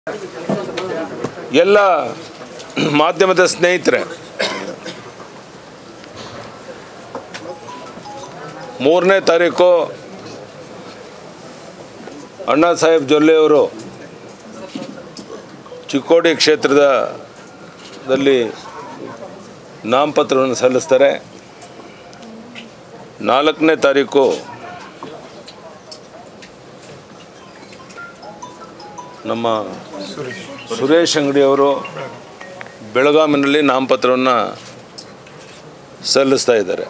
ಎಲ್ಲ ಮಾಧ್ಯಮದ ಸ್ನೇಹಿತರೆ ಮೂರನೇ ತಾರೀಕು ಅಣ್ಣಾ ಸಾಹೇಬ್ ಜೊಲ್ಲೆಯವರು ಚಿಕ್ಕೋಡಿ ಕ್ಷೇತ್ರದ ದಲ್ಲಿ ನಾಮಪತ್ರವನ್ನು ಸಲ್ಲಿಸ್ತಾರೆ ನಾಲ್ಕನೇ ತಾರೀಕು ನಮ್ಮ ಸುರೇಶ್ ಅಂಗಡಿಯವರು ಬೆಳಗಾವಿನಲ್ಲಿ ನಾಮಪತ್ರವನ್ನು ಸಲ್ಲಿಸ್ತಾ ಇದ್ದಾರೆ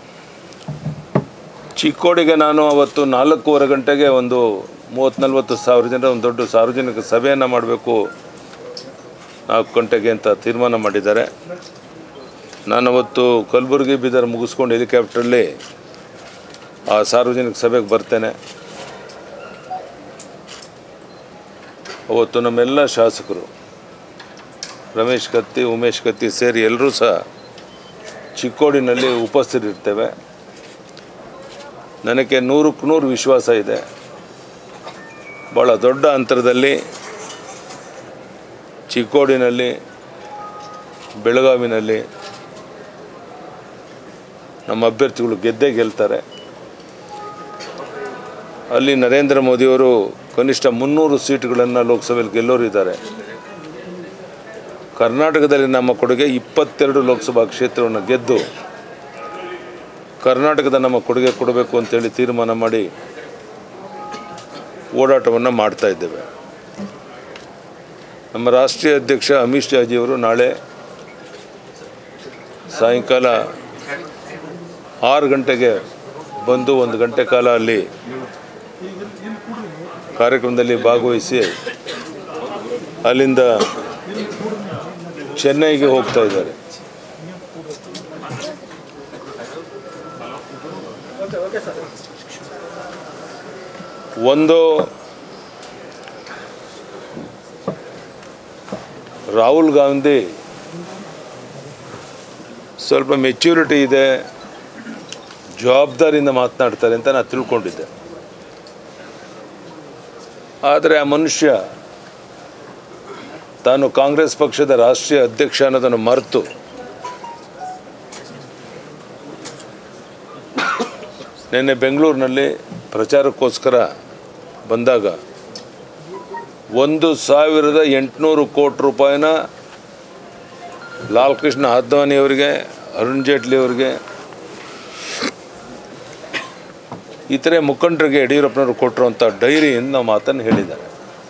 ಚಿಕ್ಕೋಡಿಗೆ ನಾನು ಅವತ್ತು ನಾಲ್ಕೂವರೆ ಗಂಟೆಗೆ ಒಂದು ಮೂವತ್ತು ನಲ್ವತ್ತು ಸಾವಿರ ಜನರ ಒಂದು ದೊಡ್ಡ ಸಾರ್ವಜನಿಕ ಸಭೆಯನ್ನು ಮಾಡಬೇಕು ನಾಲ್ಕು ಗಂಟೆಗೆ ಅಂತ ತೀರ್ಮಾನ ಮಾಡಿದ್ದಾರೆ ನಾನು ಅವತ್ತು ಕಲಬುರಗಿ ಬೀದರ್ ಮುಗಿಸ್ಕೊಂಡು ಹೆಲಿಕಾಪ್ಟ್ರಲ್ಲಿ ಆ ಸಾರ್ವಜನಿಕ ಸಭೆಗೆ ಬರ್ತೇನೆ ಅವತ್ತು ನಮ್ಮೆಲ್ಲ ಶಾಸಕರು ರಮೇಶ್ ಕತ್ತಿ ಉಮೇಶ್ ಕತ್ತಿ ಸೇರಿ ಎಲ್ಲರೂ ಸಹ ಚಿಕ್ಕೋಡಿನಲ್ಲಿ ಉಪಸ್ಥಿತರಿರ್ತೇವೆ ನನಗೆ ನೂರಕ್ಕೆ ನೂರು ವಿಶ್ವಾಸ ಇದೆ ಭಾಳ ದೊಡ್ಡ ಅಂತರದಲ್ಲಿ ಚಿಕ್ಕೋಡಿನಲ್ಲಿ ಬೆಳಗಾವಿನಲ್ಲಿ ನಮ್ಮ ಅಭ್ಯರ್ಥಿಗಳು ಗೆದ್ದೇ ಗೆಲ್ತಾರೆ ಅಲ್ಲಿ ನರೇಂದ್ರ ಮೋದಿಯವರು ಕನಿಷ್ಠ ಮುನ್ನೂರು ಸೀಟುಗಳನ್ನು ಲೋಕಸಭೆಯಲ್ಲಿ ಗೆಲ್ಲೋರಿದ್ದಾರೆ ಕರ್ನಾಟಕದಲ್ಲಿ ನಮ್ಮ ಕೊಡುಗೆ ಇಪ್ಪತ್ತೆರಡು ಲೋಕಸಭಾ ಕ್ಷೇತ್ರವನ್ನು ಗೆದ್ದು ಕರ್ನಾಟಕದ ನಮ್ಮ ಕೊಡುಗೆ ಕೊಡಬೇಕು ಅಂತೇಳಿ ತೀರ್ಮಾನ ಮಾಡಿ ಓಡಾಟವನ್ನು ಮಾಡ್ತಾ ಇದ್ದೇವೆ ನಮ್ಮ ರಾಷ್ಟ್ರೀಯ ಅಧ್ಯಕ್ಷ ಅಮಿತ್ ಶಾಜಿಯವರು ನಾಳೆ ಸಾಯಂಕಾಲ ಆರು ಗಂಟೆಗೆ ಬಂದು ಒಂದು ಗಂಟೆ ಕಾಲ ಅಲ್ಲಿ ಕಾರ್ಯಕ್ರಮದಲ್ಲಿ ಭಾಗವಹಿಸಿ ಅಲ್ಲಿಂದ ಚೆನ್ನೈಗೆ ಹೋಗ್ತಾ ಇದ್ದಾರೆ ಒಂದು ರಾಹುಲ್ ಗಾಂಧಿ ಸ್ವಲ್ಪ ಮೆಚ್ಯೂರಿಟಿ ಇದೆ ಜವಾಬ್ದಾರಿಯಿಂದ ಮಾತನಾಡ್ತಾರೆ ಅಂತ ನಾನು ತಿಳ್ಕೊಂಡಿದ್ದೆ ಆದರೆ ಆ ಮನುಷ್ಯ ತಾನು ಕಾಂಗ್ರೆಸ್ ಪಕ್ಷದ ರಾಷ್ಟ್ರೀಯ ಅಧ್ಯಕ್ಷ ಅನ್ನೋದನ್ನು ಮರೆತು ನಿನ್ನೆ ಬೆಂಗಳೂರಿನಲ್ಲಿ ಪ್ರಚಾರಕ್ಕೋಸ್ಕರ ಬಂದಾಗ ಒಂದು ಸಾವಿರದ ಎಂಟುನೂರು ಕೋಟಿ ರೂಪಾಯಿನ ಲಾಲ್ ಕೃಷ್ಣ ಅದ್ವಾನಿಯವರಿಗೆ ಅರುಣ್ ಜೇಟ್ಲಿ ಅವರಿಗೆ ಇತರೆ ಮುಖಂಡರಿಗೆ ಯಡಿಯೂರಪ್ಪನವರು ಕೊಟ್ಟಿರುವಂಥ ಡೈರಿಯಿಂದ ಮಾತನ್ನು ಹೇಳಿದ್ದಾರೆ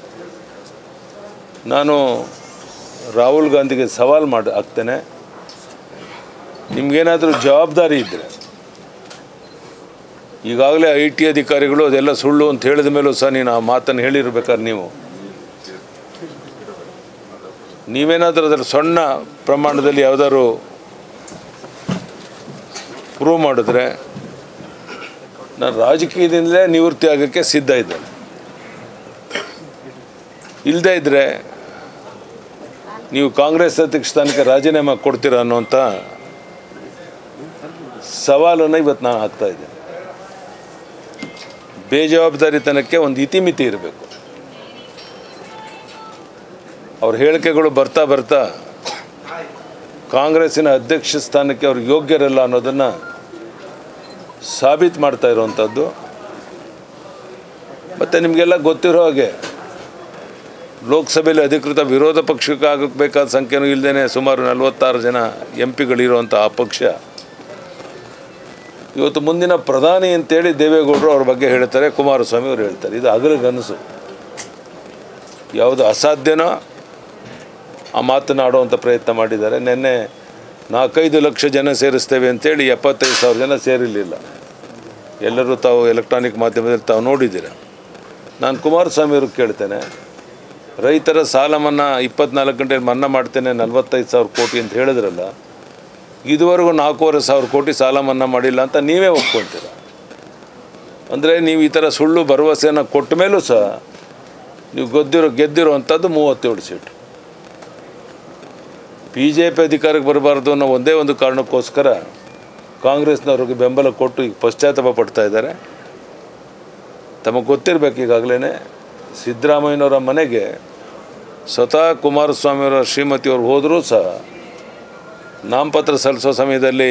ನಾನು ರಾಹುಲ್ ಗಾಂಧಿಗೆ ಸವಾಲು ಮಾಡಿ ಹಾಕ್ತೇನೆ ನಿಮಗೇನಾದರೂ ಜವಾಬ್ದಾರಿ ಇದ್ದರೆ ಈಗಾಗಲೇ ಐ ಟಿ ಅಧಿಕಾರಿಗಳು ಅದೆಲ್ಲ ಸುಳ್ಳು ಅಂತ ಹೇಳಿದ ಮೇಲೂ ಸಹ ನೀನು ಆ ಮಾತನ್ನು ಹೇಳಿರ್ಬೇಕಾದ್ರೆ ನೀವು ನೀವೇನಾದರೂ ಅದರ ಸಣ್ಣ ಪ್ರಮಾಣದಲ್ಲಿ ಯಾವುದಾದ್ರು ಪ್ರೂವ್ ಮಾಡಿದ್ರೆ ನಾನು ರಾಜಕೀಯದಿಂದಲೇ ನಿವೃತ್ತಿ ಆಗೋಕ್ಕೆ ಸಿದ್ಧ ಇದ್ದೇನೆ ಇಲ್ಲದೇ ಇದ್ದರೆ ನೀವು ಕಾಂಗ್ರೆಸ್ ಅಧ್ಯಕ್ಷ ಸ್ಥಾನಕ್ಕೆ ರಾಜೀನಾಮೆ ಕೊಡ್ತೀರ ಅನ್ನೋಂಥ ಸವಾಲನ್ನು ಇವತ್ತು ನಾನು ಹಾಕ್ತಾ ಇದ್ದೇನೆ ಬೇಜವಾಬ್ದಾರಿತನಕ್ಕೆ ಒಂದು ಇತಿಮಿತಿ ಇರಬೇಕು ಅವ್ರ ಹೇಳಿಕೆಗಳು ಬರ್ತಾ ಬರ್ತಾ ಕಾಂಗ್ರೆಸ್ಸಿನ ಅಧ್ಯಕ್ಷ ಸ್ಥಾನಕ್ಕೆ ಅವ್ರು ಯೋಗ್ಯರಲ್ಲ ಅನ್ನೋದನ್ನು ಸಾಬೀತು ಮಾಡ್ತಾ ಇರುವಂಥದ್ದು ಮತ್ತು ನಿಮಗೆಲ್ಲ ಗೊತ್ತಿರೋ ಹಾಗೆ ಲೋಕಸಭೆಯಲ್ಲಿ ಅಧಿಕೃತ ವಿರೋಧ ಪಕ್ಷಕ್ಕೆ ಆಗಬೇಕಾದ ಸಂಖ್ಯೆನೂ ಇಲ್ಲದೇ ಸುಮಾರು ನಲವತ್ತಾರು ಜನ ಎಂ ಪಿಗಳಿರುವಂಥ ಆ ಪಕ್ಷ ಇವತ್ತು ಮುಂದಿನ ಪ್ರಧಾನಿ ಅಂತೇಳಿ ದೇವೇಗೌಡರು ಅವ್ರ ಬಗ್ಗೆ ಹೇಳ್ತಾರೆ ಕುಮಾರಸ್ವಾಮಿ ಅವರು ಹೇಳ್ತಾರೆ ಇದು ಹಗಲಿಗನಸು ಯಾವುದು ಅಸಾಧ್ಯನೋ ಆ ಮಾತನ್ನು ಆಡುವಂಥ ಪ್ರಯತ್ನ ಮಾಡಿದ್ದಾರೆ ನಿನ್ನೆ ನಾಲ್ಕೈದು ಲಕ್ಷ ಜನ ಸೇರಿಸ್ತೇವೆ ಅಂತೇಳಿ ಎಪ್ಪತ್ತೈದು ಸಾವಿರ ಜನ ಸೇರಿರಲಿಲ್ಲ ಎಲ್ಲರೂ ತಾವು ಎಲೆಕ್ಟ್ರಾನಿಕ್ ಮಾಧ್ಯಮದಲ್ಲಿ ತಾವು ನೋಡಿದ್ದೀರ ನಾನು ಕುಮಾರಸ್ವಾಮಿ ಅವ್ರಿಗೆ ಕೇಳ್ತೇನೆ ರೈತರ ಸಾಲ ಮನ್ನಾ ಇಪ್ಪತ್ನಾಲ್ಕು ಗಂಟೆಯಲ್ಲಿ ಮನ್ನಾ ಮಾಡ್ತೇನೆ ನಲ್ವತ್ತೈದು ಸಾವಿರ ಕೋಟಿ ಅಂತ ಹೇಳಿದ್ರಲ್ಲ ಇದುವರೆಗೂ ನಾಲ್ಕೂವರೆ ಸಾವಿರ ಕೋಟಿ ಸಾಲ ಮನ್ನಾ ಮಾಡಿಲ್ಲ ಅಂತ ನೀವೇ ಒಪ್ಕೊಳ್ತೀರ ಅಂದರೆ ನೀವು ಈ ಥರ ಸುಳ್ಳು ಭರವಸೆಯನ್ನು ಕೊಟ್ಟ ಮೇಲೂ ಸಹ ನೀವು ಗೆದ್ದಿರೋ ಗೆದ್ದಿರೋವಂಥದ್ದು ಮೂವತ್ತೇಳು ಸೀಟು ಬಿ ಜೆ ಪಿ ಅಧಿಕಾರಕ್ಕೆ ಬರಬಾರ್ದು ಅನ್ನೋ ಒಂದೇ ಒಂದು ಕಾರಣಕ್ಕೋಸ್ಕರ ಕಾಂಗ್ರೆಸ್ನವ್ರಿಗೆ ಬೆಂಬಲ ಕೊಟ್ಟು ಈಗ ಪಶ್ಚಾತ್ತಾಪ ಪಡ್ತಾ ಇದ್ದಾರೆ ತಮಗೆ ಗೊತ್ತಿರಬೇಕು ಈಗಾಗಲೇ ಸಿದ್ದರಾಮಯ್ಯನವರ ಮನೆಗೆ ಸ್ವತಃ ಕುಮಾರಸ್ವಾಮಿಯವರ ಶ್ರೀಮತಿಯವರು ಹೋದರೂ ಸಹ ನಾಮಪತ್ರ ಸಲ್ಲಿಸೋ ಸಮಯದಲ್ಲಿ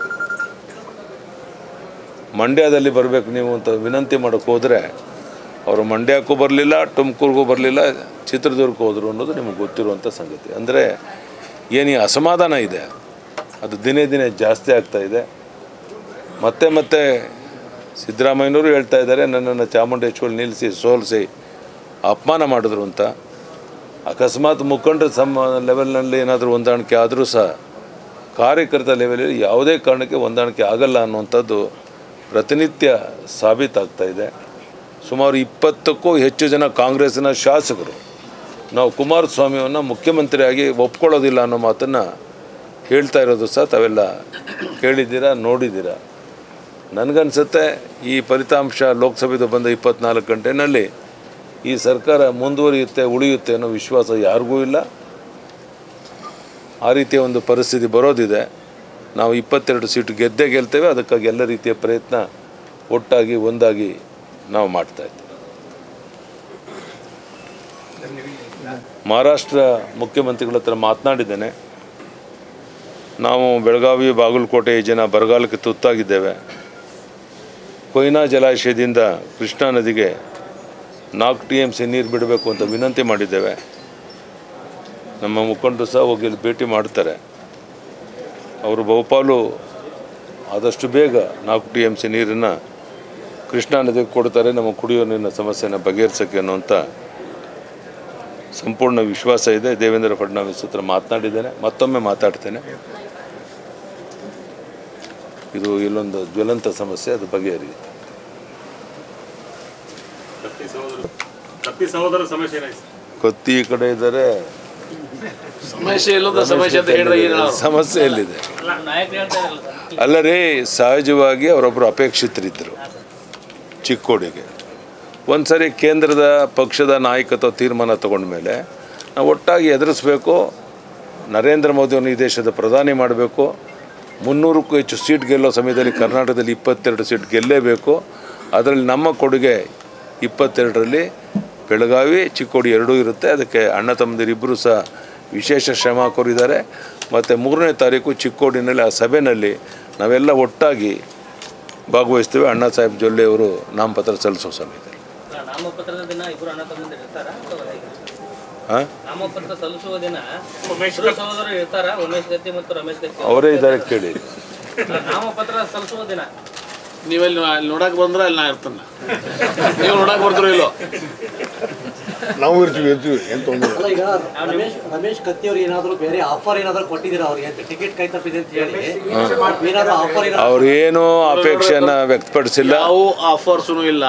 ಮಂಡ್ಯದಲ್ಲಿ ಬರಬೇಕು ನೀವು ಅಂತ ವಿನಂತಿ ಮಾಡೋಕ್ಕೆ ಹೋದರೆ ಅವರು ಮಂಡ್ಯಕ್ಕೂ ಬರಲಿಲ್ಲ ತುಮಕೂರಿಗೂ ಬರಲಿಲ್ಲ ಚಿತ್ರದುರ್ಗಕ್ಕೆ ಹೋದರು ಅನ್ನೋದು ನಿಮಗೆ ಗೊತ್ತಿರುವಂಥ ಸಂಗತಿ ಅಂದರೆ ಏನು ಈ ಅಸಮಾಧಾನ ಇದೆ ಅದು ದಿನೇ ದಿನೇ ಜಾಸ್ತಿ ಆಗ್ತಾ ಇದೆ ಮತ್ತೆ ಮತ್ತೆ ಸಿದ್ದರಾಮಯ್ಯನವರು ಹೇಳ್ತಾ ಇದ್ದಾರೆ ನನ್ನನ್ನು ಚಾಮುಂಡೇಶ್ವರಿ ನಿಲ್ಲಿಸಿ ಸೋಲಿಸಿ ಅಪಮಾನ ಮಾಡಿದ್ರು ಅಂತ ಅಕಸ್ಮಾತ್ ಮುಖಂಡರ ಸಮ ಲೆವೆಲ್ನಲ್ಲಿ ಏನಾದರೂ ಹೊಂದಾಣಿಕೆ ಆದರೂ ಸಹ ಕಾರ್ಯಕರ್ತ ಲೆವೆಲಲ್ಲಿ ಯಾವುದೇ ಕಾರಣಕ್ಕೆ ಹೊಂದಾಣಿಕೆ ಆಗಲ್ಲ ಅನ್ನುವಂಥದ್ದು ಪ್ರತಿನಿತ್ಯ ಸಾಬೀತಾಗ್ತಾ ಇದೆ ಸುಮಾರು ಇಪ್ಪತ್ತಕ್ಕೂ ಹೆಚ್ಚು ಜನ ಕಾಂಗ್ರೆಸ್ಸಿನ ಶಾಸಕರು ನಾವು ಕುಮಾರಸ್ವಾಮಿಯನ್ನು ಮುಖ್ಯಮಂತ್ರಿಯಾಗಿ ಒಪ್ಕೊಳ್ಳೋದಿಲ್ಲ ಅನ್ನೋ ಮಾತನ್ನು ಹೇಳ್ತಾ ಇರೋದು ಸಹ ತಾವೆಲ್ಲ ಕೇಳಿದ್ದೀರಾ ನೋಡಿದ್ದೀರಾ ನನಗನ್ಸುತ್ತೆ ಈ ಫಲಿತಾಂಶ ಲೋಕಸಭೆದು ಬಂದ ಇಪ್ಪತ್ನಾಲ್ಕು ಗಂಟೆನಲ್ಲಿ ಈ ಸರ್ಕಾರ ಮುಂದುವರಿಯುತ್ತೆ ಉಳಿಯುತ್ತೆ ಅನ್ನೋ ವಿಶ್ವಾಸ ಯಾರಿಗೂ ಇಲ್ಲ ಆ ರೀತಿಯ ಒಂದು ಪರಿಸ್ಥಿತಿ ಬರೋದಿದೆ ನಾವು ಇಪ್ಪತ್ತೆರಡು ಸೀಟು ಗೆದ್ದೇ ಗೆಲ್ತೇವೆ ಅದಕ್ಕಾಗಿ ಎಲ್ಲ ರೀತಿಯ ಪ್ರಯತ್ನ ಒಟ್ಟಾಗಿ ಒಂದಾಗಿ ನಾವು ಮಾಡ್ತಾ ಇದ್ದೇವೆ ಮಹಾರಾಷ್ಟ್ರ ಮುಖ್ಯಮಂತ್ರಿಗಳ ಹತ್ರ ಮಾತನಾಡಿದ್ದೇನೆ ನಾವು ಬೆಳಗಾವಿ ಬಾಗಲಕೋಟೆ ಜನ ಬರಗಾಲಕ್ಕೆ ತುತ್ತಾಗಿದ್ದೇವೆ ಕೊಯ್ನಾ ಜಲಾಶಯದಿಂದ ಕೃಷ್ಣಾ ನದಿಗೆ ನಾಲ್ಕು ಟಿ ಎಮ್ ಸಿ ನೀರು ಬಿಡಬೇಕು ಅಂತ ವಿನಂತಿ ಮಾಡಿದ್ದೇವೆ ನಮ್ಮ ಮುಖಂಡರು ಸಹ ಹೋಗಿ ಇಲ್ಲಿ ಭೇಟಿ ಮಾಡ್ತಾರೆ ಅವರು ಬಹುಪಾಲು ಆದಷ್ಟು ಬೇಗ ನಾಲ್ಕು ಟಿ ಎಮ್ ಸಿ ನೀರನ್ನು ಕೃಷ್ಣಾ ನದಿಗೆ ಕೊಡ್ತಾರೆ ನಮ್ಮ ಕುಡಿಯೋ ನೀರಿನ ಸಮಸ್ಯೆನ ಬಗೆಹರಿಸೋಕ್ಕೆ ಅನ್ನುವಂಥ ಸಂಪೂರ್ಣ ವಿಶ್ವಾಸ ಇದೆ ದೇವೇಂದ್ರ ಫಡ್ನವೀಸ್ ಹತ್ರ ಮಾತನಾಡಿದ್ದೇನೆ ಮತ್ತೊಮ್ಮೆ ಮಾತಾಡ್ತೇನೆ ಇದು ಇಲ್ಲೊಂದು ಜ್ವಲಂತ ಸಮಸ್ಯೆ ಅದು ಬಗೆಹರಿಯುತ್ತೆ ಕತ್ತಿ ಸಹೋದರ ಕತ್ತಿ ಸಹೋದರ ಸಮಸ್ಯೆ ಏನಾಯ್ತು ಕೊತ್ತಿ ಈ ಕಡೆ ಇದ್ದಾರೆ ಸಮಸ್ಯೆ ಇಲ್ಲದ ಸಮಸ್ಯೆ ಅಂತ ಹೇಳಿದ್ರೆ ಏನು ಸಮಸ್ಯೆ ಎಲ್ಲಿದೆ ನಾಯಕರು ಹೇಳ್ತಾ ಇರಲ್ಲ ಸರ್ ಅಲ್ಲ ರೀ ಸಹಜವಾಗಿ ಅವರೊಬ್ಬರು ಅಪೇಕ್ಷಿತರಿದ್ದರು ಚಿಕ್ಕೋಡಿಗೆ ಒಂದು ಸರಿ ಕೇಂದ್ರದ ಪಕ್ಷದ ನಾಯಕತ್ವ ತೀರ್ಮಾನ ತಗೊಂಡ ಮೇಲೆ ನಾವು ಒಟ್ಟಾಗಿ ಎದುರಿಸ್ಬೇಕು ನರೇಂದ್ರ ಮೋದಿಯನ್ನು ಈ ದೇಶದ ಪ್ರಧಾನಿ ಮಾಡಬೇಕು ಮುನ್ನೂರಕ್ಕೂ ಹೆಚ್ಚು ಸೀಟ್ ಗೆಲ್ಲೋ ಸಮಯದಲ್ಲಿ ಕರ್ನಾಟಕದಲ್ಲಿ ಇಪ್ಪತ್ತೆರಡು ಸೀಟ್ ಗೆಲ್ಲೇಬೇಕು ಅದರಲ್ಲಿ ನಮ್ಮ ಕೊಡುಗೆ ಇಪ್ಪತ್ತೆರಡರಲ್ಲಿ ಬೆಳಗಾವಿ ಚಿಕ್ಕೋಡಿ ಎರಡೂ ಇರುತ್ತೆ ಅದಕ್ಕೆ ಅಣ್ಣ ತಮ್ಮದಿರಿಬ್ಬರು ಸಹ ವಿಶೇಷ ಶ್ರಮ ಕೋರಿದ್ದಾರೆ ಮತ್ತು ಮೂರನೇ ತಾರೀಕು ಚಿಕ್ಕೋಡಿನಲ್ಲಿ ಆ ಸಭೆಯಲ್ಲಿ ನಾವೆಲ್ಲ ಒಟ್ಟಾಗಿ ಭಾಗವಹಿಸ್ತೇವೆ ಅಣ್ಣಾ ಸಾಹೇಬ್ ಜೊಲ್ಲೆ ಅವರು ನಾಮಪತ್ರ ಸಲ್ಲಿಸೋ ಸಮಯದಲ್ಲಿ ಅಲ್ಲ, ನಾಮಪತ್ರದ ದಿನ ಇಬ್ಬರು ಅಣ್ಣ ತಮ್ಮಂದಿರು ಇರ್ತಾರ ಅಥವಾ ಹೇಗೆ? ಹಾಂ ನಾಮಪತ್ರ ಸಲ್ಲಿಸುವ ದಿನ ಉಮೇಶ್ ಇಬ್ಬರು ಸಹೋದರರು ಇರ್ತಾರ ಉಮೇಶ್ ಗತ್ತಿ ಮತ್ತು ರಮೇಶ್ ಗತ್ತಿ ಅವರೇ ಇದ್ದಾರೆ ಕೇಳಿ ಅಲ್ಲ, ನಾಮಪತ್ರ ಸಲ್ಲಿಸುವ ದಿನ ನೀವೆಲ್ಲಿ ಅಲ್ಲಿ ನೋಡಕ್ ಬಂದ್ರೆ ಅಲ್ಲಿ ನಾ ಇರ್ತಾನೆ ನೀವು ನೋಡಕ್ ಬರ್ತೀರೋ ಇಲ್ಲೋ ನಾವು ಇರ್ತೀವಿ ಇರ್ತೀವಿ ಏನು ತೊಂದರೆ ಅಲ್ಲ ಈಗ ರಮೇಶ್ ರಮೇಶ್ ಕತ್ತಿ ಅವ್ರಿಗೆ ಏನಾದ್ರು ಬೇರೆ ಆಫರ್ ಏನಾದ್ರು ಕೊಟ್ಟಿದ್ದೀರಾ ಅವ್ರಿಗೆ ಅಂತ ಟಿಕೆಟ್ ಕೈ ತಪ್ಪಿದೆ ಅಂತ ಹೇಳಿ ಏನಾದ್ರು ಆಫರ್ ಏನಾದ್ರು ಅವ್ರೇನೂ ಅಪೇಕ್ಷೆಯನ್ನು ವ್ಯಕ್ತಪಡಿಸಿಲ್ಲ ಯಾವ ಆಫರ್ಸೂ ಇಲ್ಲ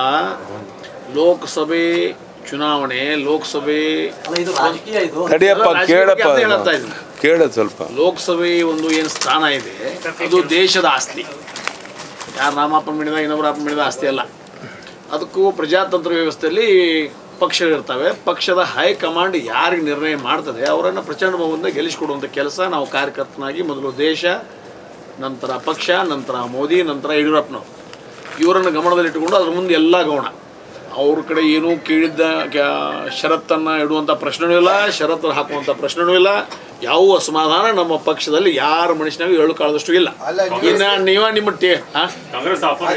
ಲೋಕಸಭೆ ಚುನಾವಣೆ ಲೋಕಸಭೆ ಅಲ್ಲ ಇದು ರಾಜಕೀಯ ಇದು ತಡಿಯಪ್ಪ ಅಲ್ಲ, ರಾಜಕೀಯ ಕೇಳಪ್ಪ ಅಂತ ಹೇಳ್ತಾ ಇದ್ದೀನಿ. ಕೇಳೋದು ಸ್ವಲ್ಪ ಲೋಕಸಭೆ ಒಂದು ಏನು ಸ್ಥಾನ ಇದೆ ಅದು ದೇಶದ ಆಸ್ತಿ ಯಾರು ನಾಮಪ್ಪ ಮಾಡಿದ ಇನ್ನೊಬ್ಬರಪ್ಪ ಮಾಡಿದ ಆಸ್ತಿ ಅಲ್ಲ ಅದಕ್ಕೂ ಪ್ರಜಾತಂತ್ರ ವ್ಯವಸ್ಥೆಯಲ್ಲಿ ಪಕ್ಷಗಳಿರ್ತವೆ ಪಕ್ಷದ ಹೈಕಮಾಂಡ್ ಯಾರಿಗೆ ನಿರ್ಣಯ ಮಾಡ್ತದೆ ಅವರನ್ನು ಪ್ರಚಂಡ ಬಹುಮತದಿಂದ ಗೆಲ್ಲಿಸಿಕೊಡುವಂಥ ಕೆಲಸ ನಾವು ಕಾರ್ಯಕರ್ತನಾಗಿ ಮೊದಲು ದೇಶ ನಂತರ ಪಕ್ಷ ನಂತರ ಮೋದಿ ನಂತರ ಯಡಿಯೂರಪ್ಪನವರು ಇವರನ್ನು ಗಮನದಲ್ಲಿಟ್ಟುಕೊಂಡು ಅದ್ರ ಮುಂದೆ ಎಲ್ಲ ಗಮನ ಅವ್ರ ಕಡೆ ಏನೂ ಕೇಳಿದ್ದ ಕ್ಯಾ- ಷರತ್ತನ್ನು ಇಡುವಂಥ ಪ್ರಶ್ನೆನೂ ಇಲ್ಲ ಷರತ್ತು ಹಾಕುವಂಥ ಪ್ರಶ್ನೆನೂ ಇಲ್ಲ ಯಾವ ಅಸಮಾಧಾನ ನಮ್ಮ ಪಕ್ಷದಲ್ಲಿ ಯಾರ ಮನುಷ್ಯನಾಗೂ ಹೇಳು ಕಾಳದಷ್ಟು ಇಲ್ಲ ಇನ್ನು ನೀವ ನಿಮ್ಮ ಟೇ ಆ? ಕಾಂಗ್ರೆಸ್ ಆಫರ್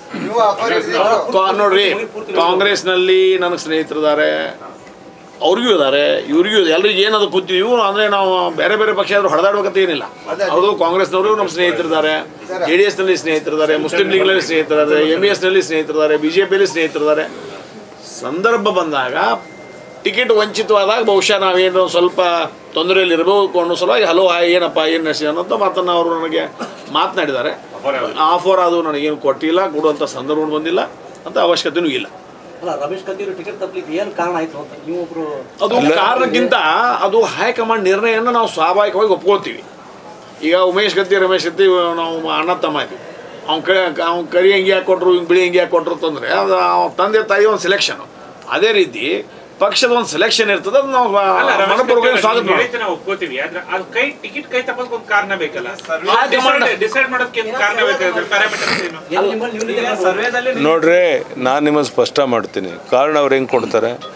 ಕಾ- ನೋಡ್ರಿ ಕಾಂಗ್ರೆಸ್ನಲ್ಲಿ ನನಗೆ ಸ್ನೇಹಿತರಿದ್ದಾರೆ ಅವ್ರಿಗೂ ಇದ್ದಾರೆ ಇವ್ರಿಗೂ ಇದೆ ಎಲ್ರಿಗೂ ಏನದು ಕೂತೀವಿ ಇವ್ರು ಅಂದರೆ ನಾವು ಬೇರೆ ಬೇರೆ ಪಕ್ಷ ಆದರೂ ಹೊಡೆದಾಡ್ಬೇಕಂತ ಏನಿಲ್ಲ ಹೌದು ಕಾಂಗ್ರೆಸ್ನವರು ನಮ್ಮ ಸ್ನೇಹಿತರಿದ್ದಾರೆ ಜೆ ಡಿ ಎಸ್ನಲ್ಲಿ ಸ್ನೇಹಿತರಿದ್ದಾರೆ ಮುಸ್ಲಿಂ ಲೀಗ್ನಲ್ಲಿ ಸ್ನೇಹಿತರಿದ್ದಾರೆ ಎಮ್ ಇ ಎಸ್ನಲ್ಲಿ ಸ್ನೇಹಿತರಿದ್ದಾರೆ ಬಿ ಜೆ ಪಿಯಲ್ಲಿ ಸ್ನೇಹಿತರಿದ್ದಾರೆ ಸಂದರ್ಭ ಬಂದಾಗ ಟಿಕೆಟ್ ವಂಚಿತವಾದಾಗ ಬಹುಶಃ ನಾವೇನು ಸ್ವಲ್ಪ ತೊಂದರೆಯಲ್ಲಿ ಇರಬೇಕು ಅನ್ನೋ ಸಲುವಾಗಿ ಹಲೋ ಹಾಯ್ ಏನಪ್ಪ ಏನು ನಶಿ ಅನ್ನೋಂಥ ಮಾತನ್ನು ಅವರು ನನಗೆ ಮಾತನಾಡಿದ್ದಾರೆ ಆಫರ್ ಅದು ನನಗೇನು ಕೊಟ್ಟಿಲ್ಲ ಕೊಡುವಂಥ ಸಂದರ್ಭ ಬಂದಿಲ್ಲ ಅಂತ ಅವಶ್ಯಕತೆಯೂ ಇಲ್ಲ ಅಲ್ಲ ರಮೇಶ್ ಕತ್ತಿ ಅವರು ಟಿಕೆಟ್ ತಪ್ಪಲಿಕ್ಕೆ ಏನ್ ಕಾರಣ ಆಯ್ತು ಅಂತ ನೀವು ಒಬ್ರು ಅದು ಕಾರಣಕ್ಕಿಂತ ಅದು ಹೈಕಮಾಂಡ್ ನಿರ್ಣಯನ ನಾವು ಸ್ವಾಭಾವಿಕವಾಗಿ ಒಪ್ಕೊಳ್ತೀವಿ ಈಗ ಉಮೇಶ್ ಗತ್ತಿ ರಮೇಶ್ ಗತ್ತಿ ನಾವು ಅಣ್ಣ ತಮ್ಮ ಇದ್ವಿ ಅವ್ನು ಕರಿ ಅವ್ನು ಕರಿ ಅಂಗಿ ಹಾಕ್ಕೊಟ್ರು ಹಿಂಗೆ ಬಿಳಿ ಅಂಗಿ ಹಾಕ್ಕೊಟ್ರು ಅಂತಂದರೆ ಅದು ಅವ್ನ ತಂದೆ ತಾಯಿ ಒಂದು ಸೆಲೆಕ್ಷನ್ ಅದೇ ರೀತಿ ಪಕ್ಷದ ಒಂದು ಸೆಲೆಕ್ಷನ್ ಇರ್ತದೆ ಅದು ನಾವು ಮನಪೂರ್ವಕವಾಗಿ ಸ್ವಾಗತ ಮಾಡ್ತೀವಿ ನಾವು ಒಪ್ಕೋತೀವಿ ಆದ್ರೆ ಅದು ಕೈ ಟಿಕೆಟ್ ಕೈ ತಪ್ಪೋದಕ್ಕೆ ಒಂದು ಕಾರಣ ಬೇಕಲ್ಲ ಹೈಕಮಾಂಡ್ ಡಿಸೈಡ್ ಮಾಡೋದಕ್ಕೆ ಒಂದು ಕಾರಣ ಬೇಕಾದ್ರೆ ಪ್ಯಾರಾಮೀಟರ್ಸ್ ಏನು ಏನ್ ನಿಮ್ಮಲ್ಲಿ ನೀವು ನಿಮಗೆ ಸರ್ವೇದಲ್ಲಿ ನೋಡ್ರಿ ನಾನು ನಿಮಗೆ ಸ್ಪಷ್ಟ ಮಾಡ್ತೀನಿ ಕಾರಣ ಅವ್ರು ಹೆಂಗೆ ಕೊಡ್ತಾರೆ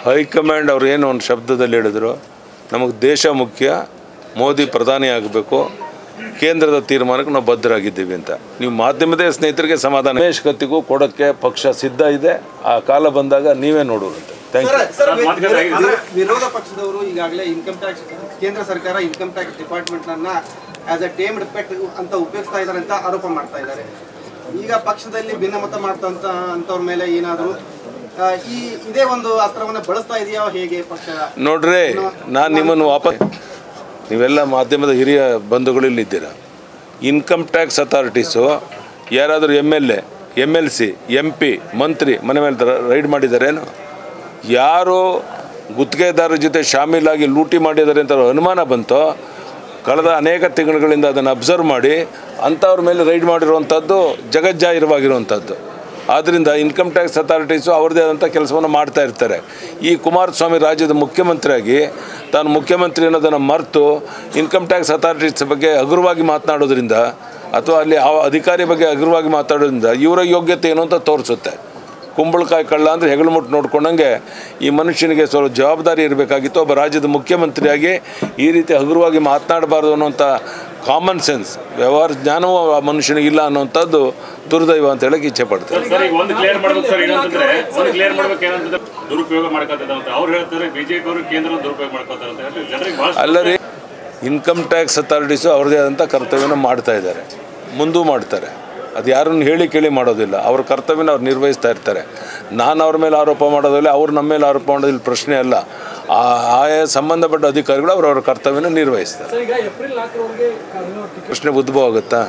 ಹೈಕಮಾಂಡ್ ಅವ್ರು ಏನು ಒಂದು ಶಬ್ದದಲ್ಲಿ ಹೇಳಿದ್ರು ನಮಗೆ ದೇಶ ಮುಖ್ಯ ಮೋದಿ ಪ್ರಧಾನಿ ಆಗಬೇಕು ಕೇಂದ್ರದ ತೀರ್ಮಾನಕ್ಕೆ ನಾವು ಬದ್ಧರಾಗಿದ್ದೀವಿ ಅಂತ ನೀವು ಮಾಧ್ಯಮದ ಸ್ನೇಹಿತರಿಗೆ ಸಮಾಧಾನ ರಮೇಶ್ ಕತ್ತಿಗೂ ಕೊಡೋಕ್ಕೆ ಪಕ್ಷ ಸಿದ್ಧ ಇದೆ ಆ ಕಾಲ ಬಂದಾಗ ನೀವೇ ನೋಡುವಂತೆ ಥ್ಯಾಂಕ್ ಯು ಸರ್ ಮಾತುಕತೆ ಆಗಿದೆ. ಅಂದ್ರೆ ವಿರೋಧ ಪಕ್ಷದವರು ಈಗಾಗಲೇ ಇನ್ಕಮ್ ಟ್ಯಾಕ್ಸ್ ಕೇಂದ್ರ ಸರ್ಕಾರ ಇನ್ಕಮ್ ಟ್ಯಾಕ್ಸ್ ಡಿಪಾರ್ಟ್ಮೆಂಟ್ ಅನ್ನ ಆಸ್ ಅ ಟೇಮ್ಡ್ ಪೆಟ್ ಅಂತ ಉಪಯೋಗಿಸ್ತಾ ಇದ್ದಾರೆ ಅಂತ ಆರೋಪ ಮಾಡ್ತಾ ಇದ್ದಾರೆ ಈಗ ಪಕ್ಷದಲ್ಲಿ ಭಿನ್ನಮತ ಮಾಡ್ತಂತ ಅಂತವ್ರ ಮೇಲೆ ಏನಾದರೂ ಈ ಇದೇ ಒಂದು ಅಸ್ತ್ರವನ್ನ ಬಳಸ್ತಾ ಇದೆಯಾ ಹೇಗೆ ಪಕ್ಷ ನೋಡ್ರಿ ನಾನು ನಿಮ್ಮನ್ನು ವಾಪಸ್ ನೀವೆಲ್ಲ ಮಾಧ್ಯಮದ ಹಿರಿಯ ಬಂಧುಗಳಿಲ್ಲಿದ್ದೀರ ಇನ್ಕಮ್ ಟ್ಯಾಕ್ಸ್ ಅಥಾರಿಟೀಸು ಯಾರಾದರೂ M L A M L C M P ಮಂತ್ರಿ ಮನೆ ಮೇಲೆ ರೈಡ್ ಮಾಡಿದ್ದಾರೇನು ಯಾರು ಗುತ್ತಿಗೆದಾರರ ಜೊತೆ ಶಾಮೀಲಾಗಿ ಲೂಟಿ ಮಾಡಿದ್ದಾರೆ ಅಂತ ಅನುಮಾನ ಬಂತೋ ಕಳೆದ ಅನೇಕ ತಿಂಗಳುಗಳಿಂದ ಅದನ್ನು ಅಬ್ಸರ್ವ್ ಮಾಡಿ ಅಂಥವ್ರ ಮೇಲೆ ರೈಡ್ ಮಾಡಿರುವಂಥದ್ದು ಜಗಜ್ಜಾಹಿರವಾಗಿರುವಂಥದ್ದು ಆದ್ದರಿಂದ ಇನ್ಕಮ್ ಟ್ಯಾಕ್ಸ್ ಅಥಾರಿಟೀಸು ಅವ್ರದ್ದೇ ಆದಂಥ ಕೆಲಸವನ್ನು ಮಾಡ್ತಾ ಇರ್ತಾರೆ ಈ ಕುಮಾರಸ್ವಾಮಿ ರಾಜ್ಯದ ಮುಖ್ಯಮಂತ್ರಿಯಾಗಿ ತಾನು ಮುಖ್ಯಮಂತ್ರಿ ಅನ್ನೋದನ್ನು ಮರೆತು ಇನ್ಕಮ್ ಟ್ಯಾಕ್ಸ್ ಅಥಾರಿಟೀಸ್ ಬಗ್ಗೆ ಹಗುರವಾಗಿ ಮಾತನಾಡೋದ್ರಿಂದ ಅಥವಾ ಅಲ್ಲಿ ಆ ಅಧಿಕಾರಿ ಬಗ್ಗೆ ಹಗುರವಾಗಿ ಮಾತಾಡೋದ್ರಿಂದ ಇವರ ಯೋಗ್ಯತೆ ಏನು ಅಂತ ತೋರಿಸುತ್ತೆ ಕುಂಬಳಕಾಯಿ ಕಳ್ಳ ಅಂದರೆ ಹೆಗಲು ಮುಟ್ಟು ನೋಡ್ಕೊಂಡಂಗೆ ಈ ಮನುಷ್ಯನಿಗೆ ಸ್ವಲ್ಪ ಜವಾಬ್ದಾರಿ ಇರಬೇಕಾಗಿತ್ತು ಒಬ್ಬ ರಾಜ್ಯದ ಮುಖ್ಯಮಂತ್ರಿಯಾಗಿ ಈ ರೀತಿ ಹಗುರವಾಗಿ ಮಾತನಾಡಬಾರ್ದು ಅನ್ನೋಂಥ ಕಾಮನ್ ಸೆನ್ಸ್ ವ್ಯವಹಾರ ಜ್ಞಾನವೂ ಆ ಮನುಷ್ಯನಿಗೆ ಇಲ್ಲ ಅನ್ನೋಂಥದ್ದು ದುರ್ದೈವ ಅಂತ ಹೇಳಕ್ಕೆ ಇಚ್ಛೆ ಪಡ್ತಾರೆ ಸರ್ ಈಗ ಒಂದು ಕ್ಲಿಯರ್ ಮಾಡ್ಬೇಕು ಸರ್ ಏನಂತಂದ್ರೆ ಒಂದು ಕ್ಲಿಯರ್ ಮಾಡ್ಬೇಕು ಏನಂತಂದ್ರೆ ದುರುಪಯೋಗ ಮಾಡ್ಕೊತಿದ್ದಾರೆ ಅಂತ ಅವ್ರು ಹೇಳ್ತಾರೆ ಬಿಜೆಪಿ ಅವರು ಕೇಂದ್ರ ದುರುಪಯೋಗ ಮಾಡ್ಕೊತಾರೆ ಅಂತ ಹೇಳಿ ಜನರಿಗೆ ಬಹಳ ಅಲ್ಲ ರೀ ಇನ್ಕಮ್ ಟ್ಯಾಕ್ಸ್ ಅಥಾರಿಟೀಸು ಅವ್ರದ್ದೇ ಆದಂಥ ಕರ್ತವ್ಯನ ಮಾಡ್ತಾ ಇದ್ದಾರೆ ಮುಂದೂ ಮಾಡ್ತಾರೆ ಅದು ಯಾರನ್ನು ಹೇಳಿ ಕೇಳಿ ಮಾಡೋದಿಲ್ಲ ಅವ್ರ ಕರ್ತವ್ಯನ ಅವ್ರು ನಿರ್ವಹಿಸ್ತಾ ಇರ್ತಾರೆ ನಾನು ಅವ್ರ ಮೇಲೆ ಆರೋಪ ಮಾಡೋದಿಲ್ಲ ಅವ್ರು ನಮ್ಮ ಮೇಲೆ ಆರೋಪ ಮಾಡೋದಿಲ್ಲ ಪ್ರಶ್ನೆ ಅಲ್ಲ ಆ ಆಯಾ ಸಂಬಂಧಪಟ್ಟ ಅಧಿಕಾರಿಗಳು ಅವ್ರವ್ರ ಕರ್ತವ್ಯನ ನಿರ್ವಹಿಸ್ತಾರೆ ಪ್ರಶ್ನೆ ಉದ್ಭವ ಆಗುತ್ತಾ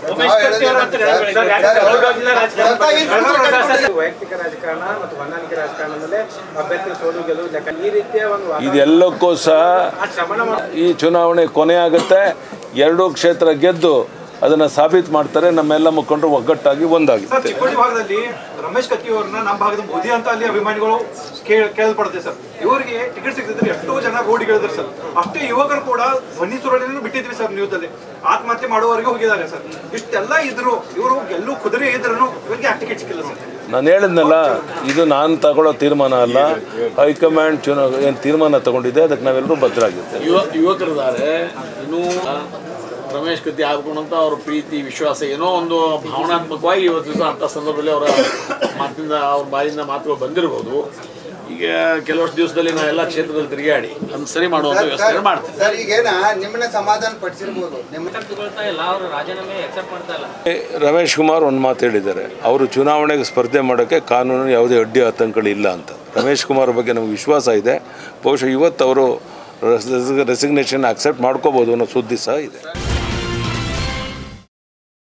ವೈಯಕ್ತಿಕ ರಾಜಕಾರಣ ಮತ್ತು ಹೊಂದಾಣಿಕೆ ರಾಜಕಾರಣದಲ್ಲೇ ಅಭ್ಯರ್ಥಿ ಸೋಲು ಗೆಲುವು ಲೆಕ್ಕ ಈ ರೀತಿಯ ಒಂದು ಇದೆಲ್ಲಕ್ಕೂ ಸಹ ಈ ಚುನಾವಣೆ ಕೊನೆ ಆಗುತ್ತೆ ಎರಡೂ ಕ್ಷೇತ್ರ ಗೆದ್ದು ಅದನ್ನು ಸಾಬೀತು ಮಾಡ್ತಾರೆ ನಮ್ಮೆಲ್ಲ ಮುಖಂಡರು ಒಗ್ಗಟ್ಟಾಗಿ ಒಂದಾಗುತ್ತೆ ಚಿಕ್ಕೋಡಿ ಭಾಗದಲ್ಲಿ ರಮೇಶ್ ಕತ್ತಿ ಅವ್ರನ್ನ ನಮ್ಮ ಭಾಗದ ಮೋದಿ ಅಂತ ಅಲ್ಲಿ ಅಭಿಮಾನಿಗಳು ಕೇಳ್ ಕೇಳಲ್ಪಡುತ್ತೆ ಸರ್ ಇವರಿಗೆ ಟಿಕೆಟ್ ಸಿಗದಿದ್ರೆ ಎಷ್ಟೋ ಜನ ರೋಡ್ ಇಳಿದ್ರು ಸರ್ ಅಷ್ಟೇ ಯುವಕರು ಕೂಡ ಧ್ವನಿ ಸುರುಳಿನ ಬಿಟ್ಟಿದ್ವಿ ಸರ್ ನ್ಯೂಸಲ್ಲಿ ಆತ್ಮಹತ್ಯೆ ಮಾಡುವವರೆಗೆ ಹೋಗಿದ್ದಾರೆ ಸರ್ ಇಷ್ಟೆಲ್ಲ ಇದ್ರು ಇವರು ಗೆಲ್ಲು ಕುದುರೆ ಇದ್ರು ಇವರಿಗೆ ಆ ಟಿಕೆಟ್ ಸಿಕ್ಕಿಲ್ಲ ಸರ್ ನಾನು ಹೇಳಿದ್ನಲ್ಲ ಇದು ನಾನು ತಗೊಳ್ಳೋ ತೀರ್ಮಾನ ಅಲ್ಲ ಹೈಕಮಾಂಡ್ ಚುನಾ ಏನು ತೀರ್ಮಾನ ತಗೊಂಡಿದೆ ಅದಕ್ಕೆ ನಾವೆಲ್ಲರೂ ಬದ್ಧರಾಗಿರ್ತೇವೆ ಯುವ ಯುವಕರಿದ್ದಾರೆ ಇನ್ನೂ ರಮೇಶ್ ಕತ್ತಿ ಆಗ್ಬೇಕು ಅಂತ ಅವ್ರ ಪ್ರೀತಿ ವಿಶ್ವಾಸ ಏನೋ ಒಂದು ಭಾವನಾತ್ಮಕವಾಗಿ ಇವತ್ತು ದಿವಸ ಅಂಥ ಸಂದರ್ಭದಲ್ಲಿ ಅವರ ಮಾತಿಂದ ಅವ್ರ ಬಾಯಿಂದ ಮಾತುಗಳು ಬಂದಿರ್ಬೋದು ಈಗ ಕೆಲವಷ್ಟು ದಿವಸದಲ್ಲಿ ನಾವೆಲ್ಲ ಕ್ಷೇತ್ರದಲ್ಲಿ ತಿರುಗಾಡಿ ಅದನ್ನ ಸರಿ ಮಾಡುವಂಥ ವ್ಯವಸ್ಥೆ ಮಾಡ್ತೀವಿ ಸರ್ ಈಗೇನ ನಿಮ್ಮನ್ನ ಸಮಾಧಾನ ಪಡಿಸಿರ್ಬೋದು ನಿಮ್ಮ ತಗೊಳ್ತಾ ಇಲ್ಲ ಅವರು ರಾಜೀನಾಮೆ ಅಕ್ಸೆಪ್ಟ್ ಮಾಡ್ತಾ ಇಲ್ಲ ರಮೇಶ್ ಕುಮಾರ್ ಒಂದು ಮಾತು ಹೇಳಿದ್ದಾರೆ ಅವರು ಚುನಾವಣೆಗೆ ಸ್ಪರ್ಧೆ ಮಾಡೋಕ್ಕೆ ಕಾನೂನು ಯಾವುದೇ ಅಡ್ಡಿ ಆತಂಕಗಳಿಲ್ಲ ಅಂತ ರಮೇಶ್ ಕುಮಾರ್ ಬಗ್ಗೆ ನಮಗೆ ವಿಶ್ವಾಸ ಇದೆ ಬಹುಶಃ ಇವತ್ತು ಅವರು ರೆಸಿಗ್ನೇಷನ್ ಅಕ್ಸೆಪ್ಟ್ ಮಾಡ್ಕೋಬೋದು ಅನ್ನೋ ಸುದ್ದಿ ಸಹ ಇದೆ